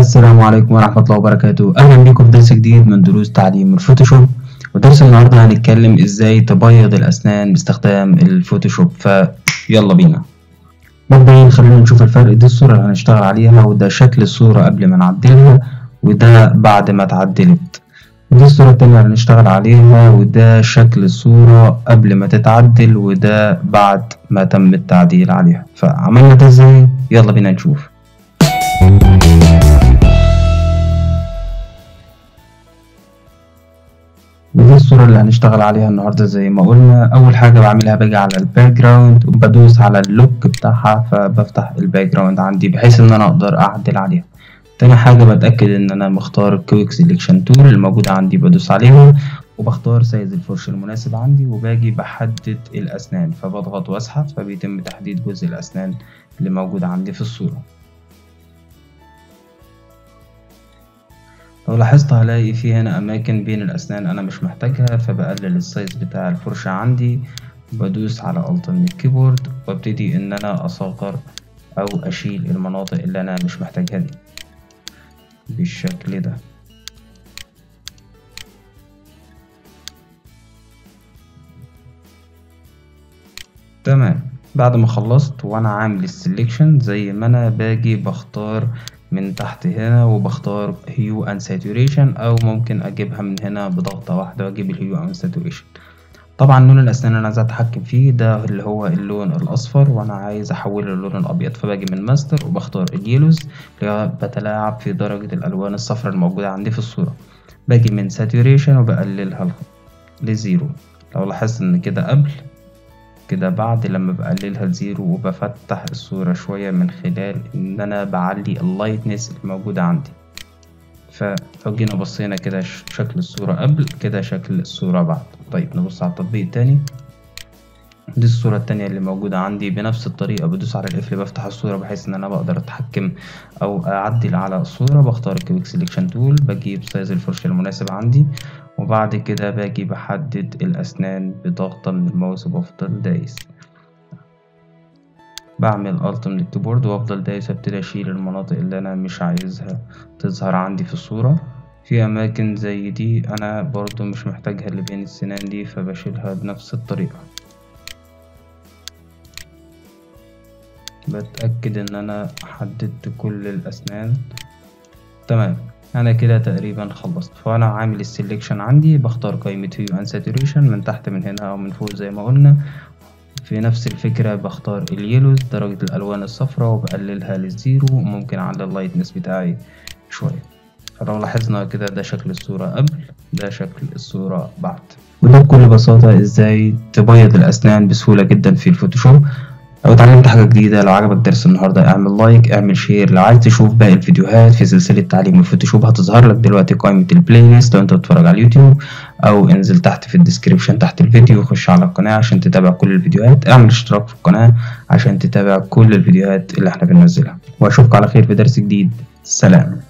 السلام عليكم ورحمة الله وبركاته أهلا بيكم في درس جديد من دروس تعليم الفوتوشوب ودرس النهاردة هنتكلم إزاي تبيض الأسنان باستخدام الفوتوشوب فيلا بينا مبدئيا خلينا نشوف الفرق دي الصورة اللي هنشتغل عليها وده شكل الصورة قبل ما نعدلها وده بعد ما اتعدلت ودي الصورة التانية اللي هنشتغل عليها وده شكل الصورة قبل ما تتعدل وده بعد ما تم التعديل عليها فعملنا ده ازاي يلا بينا نشوف ودي الصورة اللي هنشتغل عليها النهاردة زي ما قلنا أول حاجة بعملها باجي على الباك جراوند وبدوس على اللوك بتاعها فبفتح الباك جراوند عندي بحيث إن أنا أقدر أعدل عليها تاني حاجة بتأكد إن أنا مختار الكويك سيلكشن تول الموجودة عندي بدوس عليها وبختار سايز الفرشة المناسب عندي وباجي بحدد الأسنان فبضغط وأسحب فبيتم تحديد جزء الأسنان اللي موجود عندي في الصورة لو لاحظت هلاقي في هنا أماكن بين الأسنان أنا مش محتاجها فبقلل السايز بتاع الفرشة عندي بدوس على ألت من الكيبورد وابتدي إن أنا أصغر أو أشيل المناطق اللي أنا مش محتاجها دي بالشكل ده تمام بعد ما خلصت وانا عامل السليكشن زي ما انا باجي بختار من تحت هنا وبختار هيو اند ساتوريشن او ممكن اجيبها من هنا بضغطة واحدة واجيب الهيو اند ساتوريشن طبعا لون الاسنان اللي انا عايز اتحكم فيه ده اللي هو اللون الاصفر وانا عايز احوله للون الابيض فباجي من ماستر وبختار اليلوز اللي هو بتلاعب في درجة الالوان الصفراء الموجودة عندي في الصورة باجي من ساتوريشن وبقللها لزيرو لو لاحظت ان كده قبل كده بعد لما بقللها لزيرو وبفتح الصورة شوية من خلال ان انا بعلي اللايتنس الموجودة عندي فلو جينا بصينا كده شكل الصورة قبل كده شكل الصورة بعد طيب نبص على التطبيق التاني دي الصورة التانية اللي موجودة عندي بنفس الطريقة بدوس على القفل بفتح الصورة بحيث ان انا بقدر اتحكم او اعدل على الصورة بختار الكويك سيلكشن تول بجيب سايز الفرشة المناسب عندي وبعد كده باجي بحدد الاسنان بضغطة من الماوس وبفضل دايس بعمل الت من الكيبورد وافضل دايس ابتدي اشيل المناطق اللي انا مش عايزها تظهر عندي في الصورة في اماكن زي دي انا برضو مش محتاجها اللي بين السنان دي فبشيلها بنفس الطريقة بتأكد ان انا حددت كل الاسنان تمام انا كده تقريبا خلصت فانا عامل السليكشن عندي بختار قائمة هيو اند ساتوريشن من تحت من هنا او من فوق زي ما قلنا في نفس الفكرة بختار اليلوز درجة الألوان الصفراء وبقللها للزيرو وممكن على اللايتنس بتاعي شوية فلو لاحظنا كده ده شكل الصورة قبل ده شكل الصورة بعد وده بكل بساطة ازاي تبيض الأسنان بسهولة جدا في الفوتوشوب لو اتعلمت حاجة جديدة لو عجبك درس النهاردة اعمل لايك اعمل شير لو عايز تشوف باقي الفيديوهات في سلسلة تعليم الفوتوشوب هتظهر لك دلوقتي قائمة البلاي ليست لو انت بتتفرج على اليوتيوب او انزل تحت في الديسكريبشن تحت الفيديو خش على القناة عشان تتابع كل الفيديوهات اعمل اشتراك في القناة عشان تتابع كل الفيديوهات اللي احنا بننزلها واشوفك على خير في درس جديد سلام